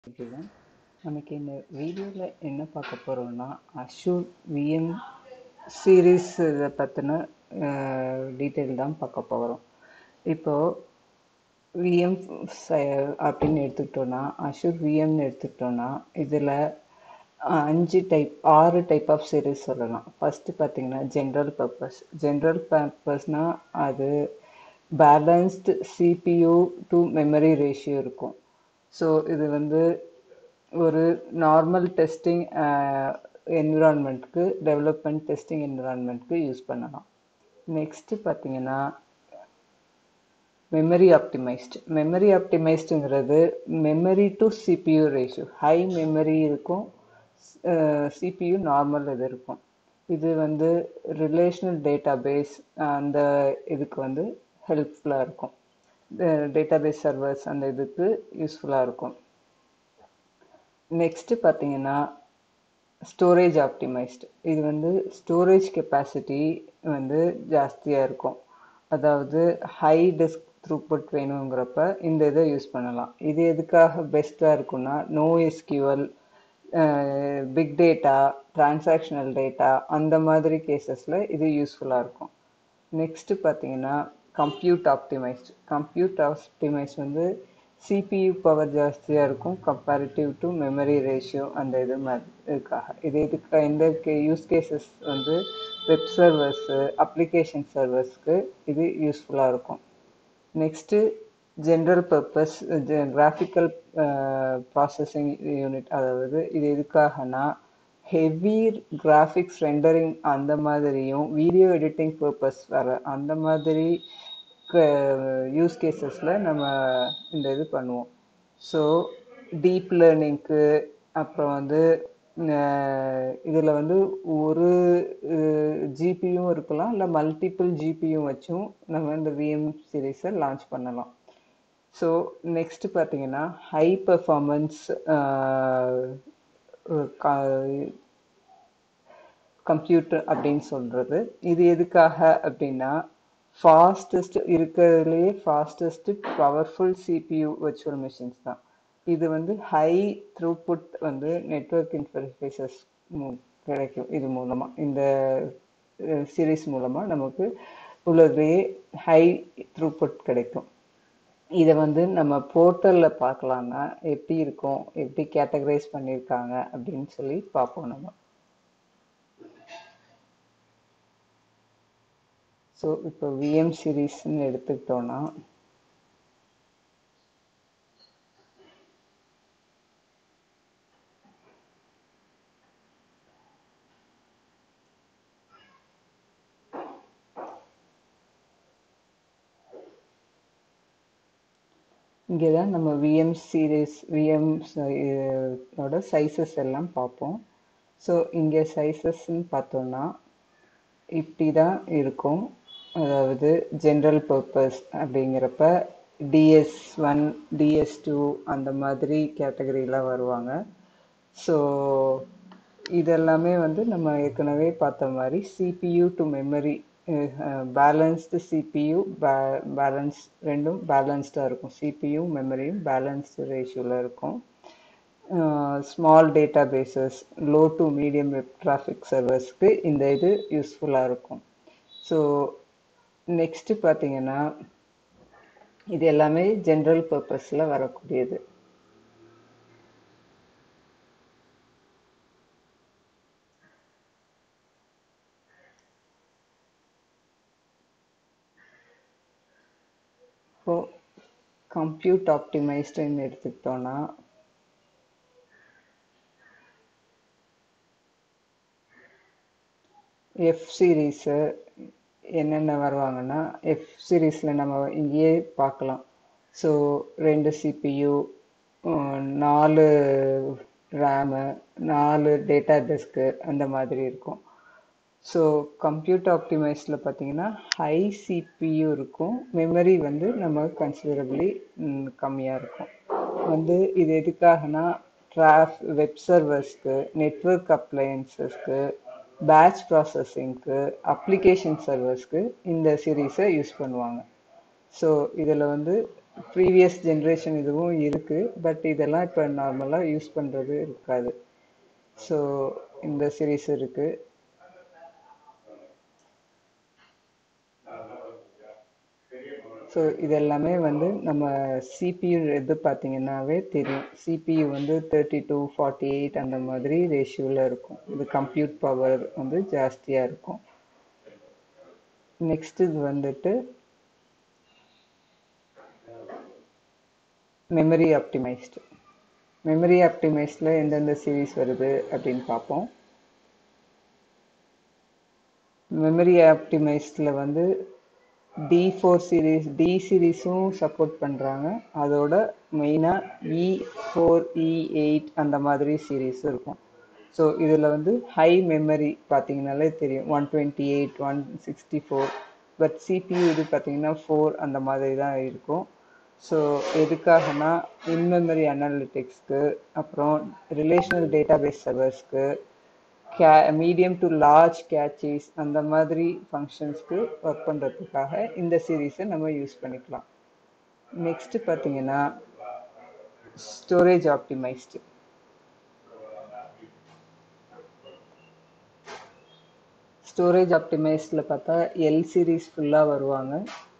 ஓகேவா நமக்கு இந்த வீடியோவில் என்ன பார்க்க போகிறோம்னா அஷூர் விஎம் சீரீஸ் இதை பற்றின டீட்டெயில் தான் பார்க்க போகிறோம் இப்போது விஎம் அப்படின்னு எடுத்துக்கிட்டோன்னா அஷூர் விஎம்னு எடுத்துக்கிட்டோன்னா இதில் அஞ்சு டைப் ஆறு டைப் ஆஃப் சீரீஸ் சொல்லலாம் ஃபஸ்ட்டு பார்த்தீங்கன்னா ஜென்ரல் பர்பஸ் ஜென்ரல் பர்பஸ்னால் அது balanced CPU to memory ratio இருக்கும் ஸோ இது வந்து ஒரு நார்மல் டெஸ்டிங் என்விரான்மெண்ட்க்கு டெவலப்மெண்ட் டெஸ்டிங் என்விரான்மெண்ட்க்கு யூஸ் பண்ணலாம் நெக்ஸ்ட்டு பார்த்தீங்கன்னா மெமரி ஆப்டிமைஸ்டு மெமரி ஆப்டிமைஸ்டுங்கிறது memory to CPU ratio high memory இருக்கும் சிபியூ நார்மல் இது இருக்கும் இது வந்து ரிலேஷனல் டேட்டா பேஸ் அந்த இதுக்கு வந்து ஹெல்ப்ஃபுல்லாக இருக்கும் டேட்டாபேஸ் சர்வர்ஸ் அந்த இதுக்கு யூஸ்ஃபுல்லாக இருக்கும் நெக்ஸ்ட்டு பார்த்தீங்கன்னா ஸ்டோரேஜ் ஆப்டிமைஸ்டு இது வந்து ஸ்டோரேஜ் கெப்பாசிட்டி வந்து ஜாஸ்தியாக இருக்கும் அதாவது ஹை டெஸ்க் த்ரூபுட் வேணுங்கிறப்ப இந்த இதை யூஸ் பண்ணலாம் இது எதுக்காக பெஸ்ட்டாக இருக்குன்னா no SQL big data transactional data அந்த மாதிரி கேசஸில் இது யூஸ்ஃபுல்லாக இருக்கும் நெக்ஸ்ட்டு பார்த்தீங்கன்னா கம்ப்யூட் ஆப்டிமைஸ்ட் கம்ப்யூட் ஆப்டிமைஸ் வந்து சிபியு பவர் ஜாஸ்தியாக இருக்கும் கம்பேரிட்டிவ் டு மெமரி ரேஷியோ அந்த இது இதுக்காக இது இதுக்கு இந்த யூஸ் கேசஸ் வந்து வெப் சர்வர்ஸு அப்ளிகேஷன் சர்வர்ஸ்க்கு இது யூஸ்ஃபுல்லாக இருக்கும் next general purpose graphical processing unit அதாவது இது எதுக்காகனா ஹெவி கிராஃபிக்ஸ் ரெண்டரிங் அந்த மாதிரியும் வீடியோ எடிட்டிங் பர்பஸ் வர அந்த மாதிரி யூஸ் கேசஸில் நம்ம இந்த இது பண்ணுவோம் ஸோ டீப் லேர்னிங்க்கு அப்புறம் வந்து இதில் வந்து ஒரு ஜிபியும் இருக்கலாம் இல்லை மல்டிபிள் ஜிபியும் வச்சும் நம்ம இந்த விஎம் சீரீஸை லான்ச் பண்ணலாம் ஸோ நெக்ஸ்ட் பார்த்தீங்கன்னா ஹை பர்ஃபார்மன்ஸ் கம்ப்யூட்டர் அப்படின்னு சொல்கிறது இது எதுக்காக அப்படின்னா ஃபாஸ்டஸ்ட் இருக்கிறதுலேயே fastest powerful CPU virtual machines தான் இது வந்து ஹை த்ரூபுட் வந்து நெட்ஒர்க் இன்டர்ஃபேசஸ் கிடைக்கும் இது மூலமாக இந்த சீரீஸ் மூலமாக நமக்கு உள்ளதுலேயே ஹை த்ரூபுட் கிடைக்கும் இதை வந்து நம்ம போர்ட்டலில் பார்க்கலான்னா எப்படி இருக்கும் எப்படி கேட்டகரைஸ் பண்ணியிருக்காங்க அப்படின்னு சொல்லி பார்ப்போம் நம்ம ஸோ இப்போ விஎம் சீரீஸ்ன்னு எடுத்துக்கிட்டோன்னா இங்கே தான் நம்ம விஎம் சீரீஸ் விஎம் ஓட சைஸஸ் எல்லாம் பார்ப்போம் ஸோ இங்கே சைஸஸ்ன்னு பார்த்தோன்னா இப்படி தான் இருக்கும் அதாவது ஜென்ரல் பர்பஸ் அப்படிங்கிறப்ப டிஎஸ் ஒன் டிஎஸ் டூ அந்த மாதிரி கேட்டகரியில் வருவாங்க ஸோ இதெல்லாமே வந்து நம்ம ஏற்கனவே பார்த்த மாதிரி CPU to memory balanced CPU balance ரெண்டும் பேலன்ஸ்டாக இருக்கும் சிபியூ மெமரியும் பேலன்ஸ்டு ரேஷியோவில் இருக்கும் small data bases low to medium web traffic சர்வர்ஸ்க்கு இந்த இது யூஸ்ஃபுல்லாக இருக்கும் ஸோ நெக்ஸ்ட்டு பார்த்தீங்கன்னா இது எல்லாமே ஜென்ரல் பர்பஸில் வரக்கூடியது இப்போ கம்ப்யூட் ஆப்டிமைஸ்டுன்னு எடுத்துக்கிட்டோன்னா எஃப் சீரீஸு என்னென்ன வருவாங்கன்னா எஃப் சீரீஸில் நம்ம இங்கேயே பார்க்கலாம் ஸோ ரெண்டு சிபியு நாலு ரேமு நாலு டேட்டா டெஸ்க்கு அந்த மாதிரி இருக்கும் ஸோ கம்ப்யூட்டர் ஆப்டிமைஸில் பார்த்தீங்கன்னா ஹை சிபியு இருக்கும் மெமரி வந்து நம்ம கன்சிடரபிளி கம்மியாக இருக்கும் வந்து இது எதுக்காகனா ட்ராஃப் வெப் சர்வர்ஸ்க்கு நெட்ஒர்க் அப்ளையன்சஸ்க்கு பேட்ச் ப்ராசஸிங்க்கு அப்ளிகேஷன் சர்வர்ஸ்க்கு இந்த சீரீஸை யூஸ் பண்ணுவாங்க ஸோ இதில் வந்து ப்ரீவியஸ் ஜென்ரேஷன் இதுவும் இருக்கு பட் இதெல்லாம் இப்போ நார்மலாக யூஸ் பண்ணுறது இருக்காது ஸோ இந்த சீரீஸ் இருக்கு ஸோ இதெல்லாமே வந்து நம்ம சிபியு எது பார்த்தீங்கன்னாவே தெரியும் சிபியு வந்து தேர்ட்டி டூ ஃபார்ட்டி எயிட் அந்த மாதிரி ரேஷியோவில் இருக்கும் இது கம்ப்யூட் பவர் வந்து ஜாஸ்தியாக இருக்கும் நெக்ஸ்ட் இது வந்துட்டு மெமரி ஆப்டிமைஸ்டு மெமரி ஆப்டிமைஸ்டில் எந்தெந்த சீரீஸ் வருது அப்படின்னு பார்ப்போம் மெமரி ஆப்டிமைஸ்டில் வந்து டி ஃபோர் சீரீஸ் டி சீரீஸும் சப்போர்ட் பண்ணுறாங்க அதோட மெயினாக இ ஃபோர் இ எயிட் அந்த மாதிரி சீரீஸும் இருக்கும் ஸோ இதில் வந்து ஹை மெமரி பார்த்தீங்கனாலே தெரியும் one twenty eight one sixty four but CPU இது பார்த்தீங்கன்னா ஃபோர் அந்த மாதிரி தான் இருக்கும் ஸோ எதுக்காகனா இன்மெமரி அனாலிட்டிக்ஸ்க்கு அப்புறம் ரிலேஷனல் டேட்டாபேஸ் சர்வர்ஸ்க்கு கே மீடியம் டு லார்ஜ் கேச்சஸ் அந்த மாதிரி ஃபங்க்ஷன்ஸ்க்கு ஒர்க் பண்ணுறதுக்காக இந்த சீரீஸை நம்ம யூஸ் பண்ணிக்கலாம் நெக்ஸ்ட் பார்த்தீங்கன்னா ஸ்டோரேஜ் ஆப்டிமைஸ்டு ஸ்டோரேஜ் ஆப்டிமைஸ்டில் பார்த்தா எல் சீரீஸ் ஃபுல்லாக வருவாங்க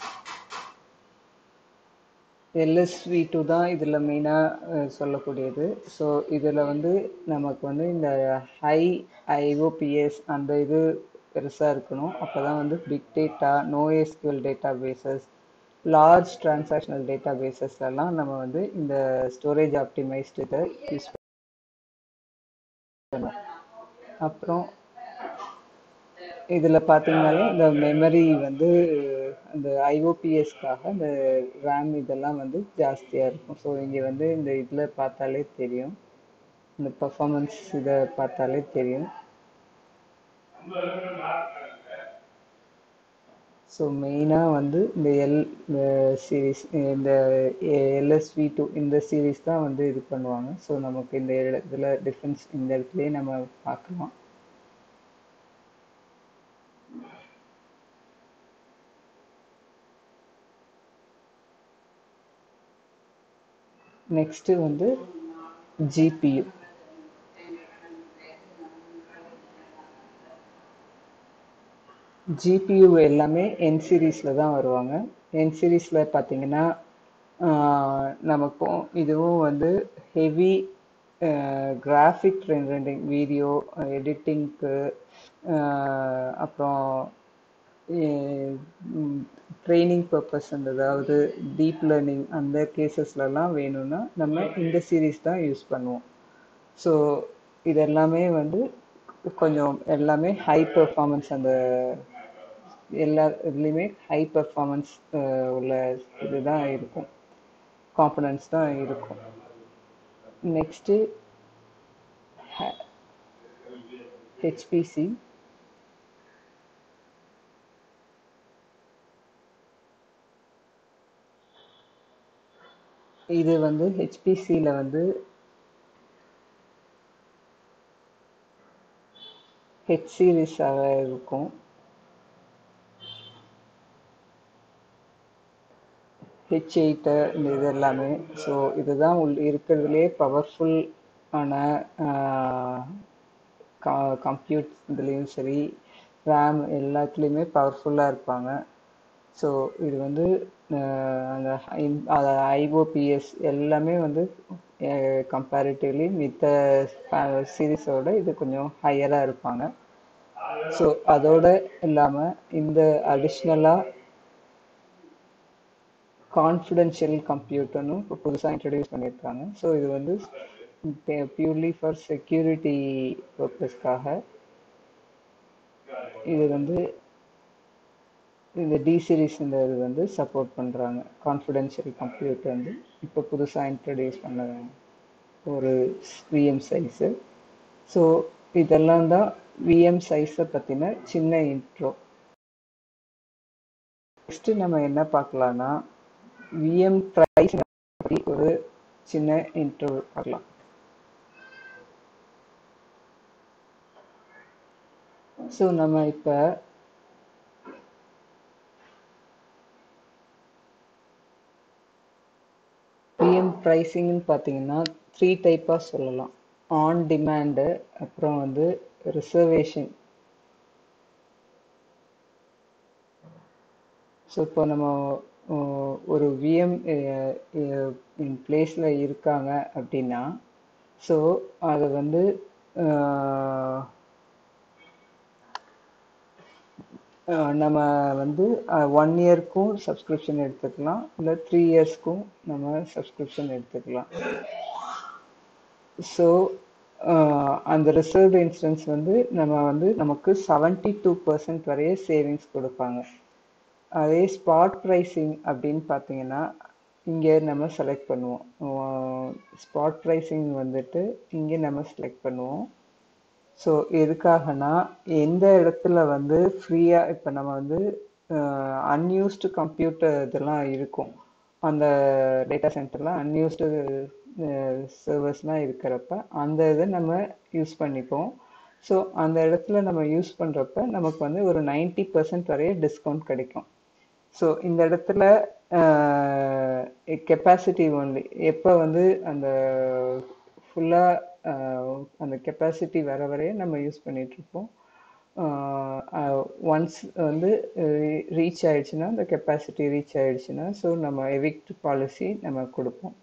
எல்எஸ்வி டூ தான் இதில் மெயினாக சொல்லக்கூடியது ஸோ இதில் வந்து நமக்கு வந்து இந்த ஹை ஐஓபிஎஸ் அந்த இது பெருசாக இருக்கணும் அப்போ தான் வந்து big data NoSQL data bases large transactional data பேசஸ்லாம் நம்ம வந்து இந்த ஸ்டோரேஜ் ஆப்டிமைஸ்டு இதை யூஸ் பண்ணலாம் அப்புறம் இதில் பார்த்தீங்கனாலே இந்த மெமரி வந்து அந்த ஐஓபிஎஸ்க்காக இந்த ரேம் இதெல்லாம் வந்து ஜாஸ்தியாக இருக்கும் ஸோ இங்கே வந்து இந்த இதில் பார்த்தாலே தெரியும் இந்த பர்ஃபார்மன்ஸ் இதை பார்த்தாலே தெரியும் ஸோ மெயினாக வந்து இந்த எல் சீரீஸ் இந்த எல்எஸ்வி டூ இந்த சீரீஸ் தான் வந்து இது பண்ணுவாங்க ஸோ நமக்கு இந்த இதில் டிஃப்ரென்ஸ் இந்த இடத்துலையே நம்ம பார்க்கலாம் நெக்ஸ்ட்டு வந்து ஜிபியு ஜிபியு எல்லாமே என் சீரீஸில் தான் வருவாங்க என் சீரீஸில் பார்த்தீங்கன்னா நமக்கும் இதுவும் வந்து ஹெவி கிராஃபிக் ரெண்டரிங் வீடியோ எடிட்டிங்க்கு அப்புறம் ட்ரைனிங் பர்பஸ் அந்த அதாவது டீப் லேர்னிங் அந்த கேசஸ்லலாம் வேணும்னா நம்ம இந்த சீரீஸ் தான் யூஸ் பண்ணுவோம் ஸோ இது எல்லாமே வந்து கொஞ்சம் எல்லாமே ஹை பெர்ஃபார்மன்ஸ் அந்த எல்லா இதுலேயுமே ஹை பெர்ஃபார்மன்ஸ் உள்ள இதுதான் இருக்கும் காம்பனன்ட்ஸ் தான் இருக்கும் நெக்ஸ்ட்டு ஹெச்பிசி இது வந்து ஹெச்பிசியில் வந்து ஹெச் சீரீஸாக இருக்கும் ஹெச் எயிட்டு இந்த இது எல்லாமே ஸோ இதுதான் உள் இருக்கிறதுலே பவர்ஃபுல் ஆன கம்ப்யூட் இதுலேயும் சரி ரேம் எல்லாத்துலேயுமே பவர்ஃபுல்லாக இருப்பாங்க ஸோ இது வந்து அந்த ஐஓபிஎஸ் எல்லாமே வந்து கம்பேரிட்டிவ்லி மித்த சீரீஸோட இது கொஞ்சம் ஹையராக இருப்பாங்க ஸோ அதோட இல்லாமல் இந்த அடிஷ்னலாக கான்ஃபிடென்ஷியல் கம்ப்யூட்டர்னு இப்போ புதுசாக இன்ட்ரடியூஸ் பண்ணியிருக்காங்க ஸோ இது வந்து பியூர்லி ஃபார் செக்யூரிட்டி பர்பஸ்க்காக இது வந்து இந்த டி சீரிஸ் இந்த இது வந்து சப்போர்ட் பண்ணுறாங்க கான்ஃபிடென்ஷியல் கம்ப்யூட்டர் வந்து இப்போ புதுசாக இன்ட்ரடியூஸ் பண்ண ஒரு விஎம் சைஸு ஸோ இதெல்லாம் தான் விஎம் சைஸை பற்றின சின்ன இன்ட்ரோ நெக்ஸ்ட்டு நம்ம என்ன பார்க்கலான்னா விஎம் ப்ரைஸ் பற்றி ஒரு சின்ன இன்ட்ரோ பார்க்கலாம் ஸோ நம்ம இப்போ ப்ரைஸிங்னு பார்த்தீங்கன்னா த்ரீ டைப்பாக சொல்லலாம் ஆன் டிமாண்டு அப்புறம் வந்து ரிசர்வேஷன் ஸோ இப்போ நம்ம அஹ், ஒரு விஎம் இன் பிளேஸில் இருக்காங்க அப்படின்னா ஸோ அதை வந்து அஹ், அஹ், நம்ம வந்து ஒன் இயர்க்கும் சப்ஸ்கிரிப்ஷன் எடுத்துக்கலாம் இல்லை த்ரீ இயர்ஸ்க்கும் நம்ம சப்ஸ்கிரிப்ஷன் எடுத்துக்கலாம் ஸோ அந்த ரிசர்வ் இன்சூரன்ஸ் வந்து நம்ம வந்து நமக்கு செவன்டி டூ பர்சன்ட் வரைய சேவிங்ஸ் கொடுப்பாங்க அதே ஸ்பாட் ப்ரைஸிங் அப்படின்னு பார்த்தீங்கன்னா இங்கே நம்ம செலக்ட் பண்ணுவோம் ஸ்பாட் ப்ரைஸிங் வந்துட்டு இங்கே நம்ம செலக்ட் பண்ணுவோம் ஸோ எதுக்காகனா எந்த இடத்துல வந்து ஃப்ரீயாக இப்போ நம்ம வந்து அன்யூஸ்டு கம்ப்யூட்டர் இதெல்லாம் இருக்கும் அந்த டேட்டா சென்டரில் அன்யூஸ்டு சர்வர்ஸ்லாம் இருக்கிறப்ப அந்த இதை நம்ம யூஸ் பண்ணிப்போம் ஸோ அந்த இடத்துல நம்ம யூஸ் பண்ணுறப்ப நமக்கு வந்து ஒரு நைன்டி பர்சன்ட் வரைய டிஸ்கவுண்ட் கிடைக்கும் ஸோ இந்த இடத்துல கெப்பாசிட்டி ஒன்லி எப்போ வந்து அந்த ஃபுல்லாக அந்த கெப்பாசிட்டி வர வரைய நம்ம யூஸ் பண்ணிட்டு இருப்போம் ஒன்ஸ் வந்து ரீச் ஆயிடுச்சுன்னா அந்த கெப்பாசிட்டி ரீச் ஆயிடுச்சுன்னா ஸோ நம்ம எவிக்ட் பாலிசி நம்ம கொடுப்போம்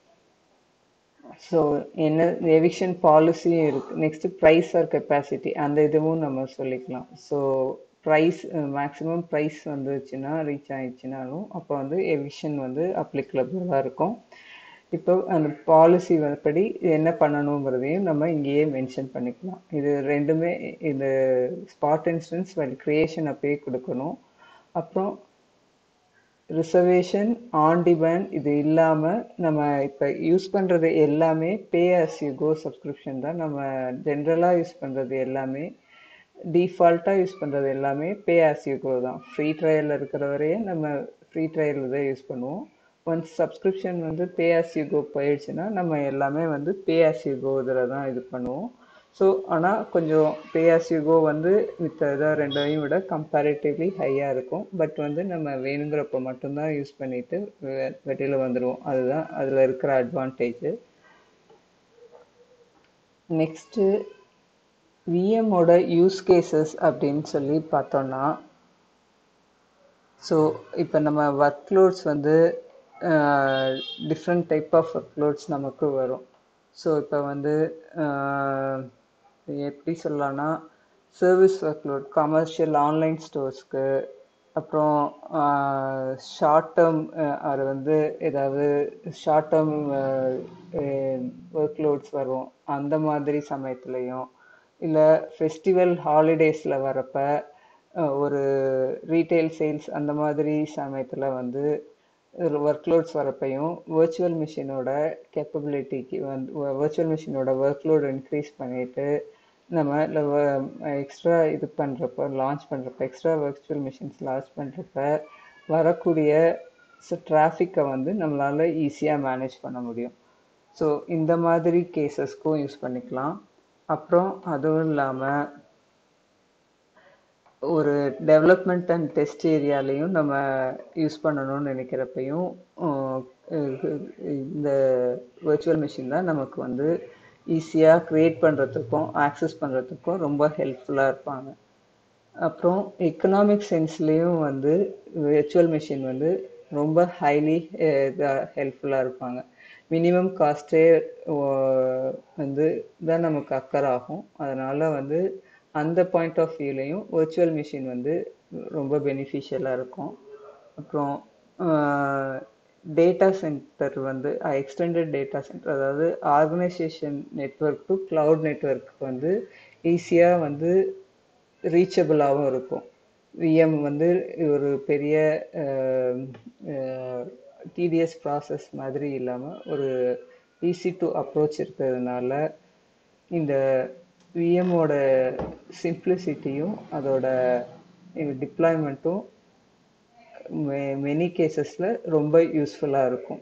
ஸோ என்ன எவிக்ஷன் பாலிசியும் இருக்கு நெக்ஸ்ட் ப்ரைஸ் ஆர் கெப்பாசிட்டி அந்த இதுவும் நம்ம சொல்லிக்கலாம் ஸோ ப்ரைஸ் மேக்ஸிமம் ப்ரைஸ் வந்துச்சுன்னா ரீச் ஆயிடுச்சுனாலும் அப்போ வந்து எவிக்ஷன் வந்து அப்ளிகபிளாக இருக்கும் இப்போ அந்த பாலிசி படி என்ன பண்ணணுங்கிறதையும் நம்ம இங்கேயே மென்ஷன் பண்ணிக்கலாம் இது ரெண்டுமே இந்த ஸ்பாட் இன்சூரன்ஸ் கிரியேஷன் அப்பயே கொடுக்கணும் அப்புறம் ரிசர்வேஷன் ஆன் டிமாண்ட் இது இல்லாமல் நம்ம இப்போ யூஸ் பண்ணுறது எல்லாமே pay as you go subscription தான் நம்ம ஜென்ரலாக யூஸ் பண்ணுறது எல்லாமே டிஃபால்ட்டாக யூஸ் பண்ணுறது எல்லாமே பே ஆஸ் யூ கோ தான் ஃப்ரீ ட்ரையலில் இருக்கிற வரையே நம்ம ஃப்ரீ ட்ரையலில் தான் யூஸ் பண்ணுவோம் ஒன்ஸ் சப்ஸ்கிரிப்ஷன் வந்து பே ஆஸ் யூ கோ போயிடுச்சுன்னா நம்ம எல்லாமே வந்து பே ஆஸ் யூ கோ இதில் தான் இது பண்ணுவோம் ஸோ ஆனால் கொஞ்சம் பே ஆஸ் யூ கோ வந்து மித்த இதை ரெண்டையும் விட கம்பேரிட்டிவ்லி ஹையாக இருக்கும் பட் வந்து நம்ம வேணுங்கிறப்ப மட்டும்தான் யூஸ் பண்ணிட்டு வெ- வெளியில வந்துடுவோம் அதுதான் அதில் இருக்கிற அட்வான்டேஜ் நெக்ஸ்ட்டு விஎம்மோட யூஸ் கேசஸ் அப்படின்னு சொல்லி பார்த்தோம்னா ஸோ இப்போ நம்ம ஒர்க் லோட்ஸ் வந்து different type of workloads நமக்கு வரும் ஸோ இப்போ வந்து ஆஹ், எப்படி சொல்லலாம்னா service workload commercial online ஸ்டோர்ஸ்க்கு அப்புறம் ஷார்ட் டேர்ம் அது வந்து ஏதாவது ஷார்ட் டேர்ம் ஒர்க் லோட்ஸ் வரும் அந்த மாதிரி சமயத்துலையும் இல்லை ஃபெஸ்டிவல் ஹாலிடேஸில் வரப்ப அஹ், ஒரு ரீட்டைல் சேல்ஸ் அந்த மாதிரி சமயத்தில் வந்து ஒர்க் லோட்ஸ் வரப்பையும் virtual மிஷினோட கேப்பபிலிட்டிக்கு வந்து virtual மிஷினோட ஒர்க் லோட் இன்க்ரீஸ் பண்ணிட்டு நம்ம எக்ஸ்ட்ரா இது பண்ணுறப்ப லான்ச் பண்ணுறப்ப எக்ஸ்ட்ரா virtual மிஷின்ஸ் லான்ச் பண்ணுறப்ப வரக்கூடிய டிராஃபிக்கை வந்து நம்மளால ஈஸியாக மேனேஜ் பண்ண முடியும் ஸோ இந்த மாதிரி கேசஸ்க்கும் யூஸ் பண்ணிக்கலாம் அப்புறம் அதுவும் இல்லாமல் ஒரு டெவலப்மெண்ட் அண்ட் டெஸ்ட் ஏரியாலையும் நம்ம யூஸ் பண்ணணும்னு நினைக்கிறப்பையும் அஹ், இந்த virtual மிஷின் தான் நமக்கு வந்து ஈஸியாக க்ரியேட் பண்ணுறதுக்கும் ஆக்சஸ் பண்ணுறதுக்கும் ரொம்ப ஹெல்ப்ஃபுல்லாக இருப்பாங்க அப்புறம் எக்கனாமிக் சென்ஸ்லேயும் வந்து விர்ச்சுவல் மிஷின் வந்து ரொம்ப ஹைலி ஹெல்ப்ஃபுல்லாக இருப்பாங்க மினிமம் காஸ்ட்டே வந்து தான் நமக்கு அக்கர் ஆகும் அதனால வந்து அந்த பாயிண்ட் ஆஃப் வியூலையும் virtual மிஷின் வந்து ரொம்ப பெனிஃபிஷியலாக இருக்கும் அப்புறம் டேட்டா சென்டர் வந்து எக்ஸ்டெண்டட் டேட்டா சென்டர் அதாவது organisation network to cloud network வந்து ஈஸியாக வந்து ரீச்சபிளாகவும் இருக்கும் விஎம் வந்து ஒரு பெரிய டிடிஎஸ் ப்ராசஸ் மாதிரி இல்லாமல் ஒரு ஈஸி டு அப்ரோச் இருக்கிறதுனால இந்த விஎம்மோட சிம்பிளிசிட்டியும் அதோட டிப்ளாய்மெண்ட்டும் மெனி கேசஸில் ரொம்ப யூஸ்ஃபுல்லாக இருக்கும்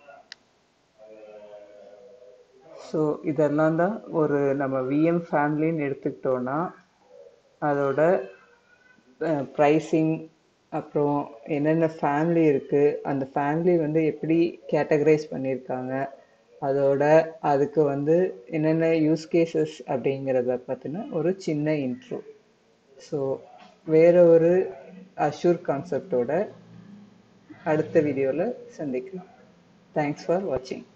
ஸோ இதெல்லாம் தான் ஒரு நம்ம விஎம் ஃபேமிலின்னு எடுத்துக்கிட்டோன்னா அதோட ப்ரைஸிங் அப்புறம் என்னென்ன ஃபேமிலி இருக்குது அந்த ஃபேமிலி வந்து எப்படி கேட்டகரைஸ் பண்ணியிருக்காங்க அதோட அதுக்கு வந்து என்னென்ன யூஸ் கேசஸ் அப்படிங்கிறத பற்றின ஒரு சின்ன இன்ட்ரோ ஸோ வேற ஒரு அஷூர் கான்செப்டோட அடுத்த வீடியோவில் சந்திக்கலாம் தேங்க்ஸ் ஃபார் வாட்சிங்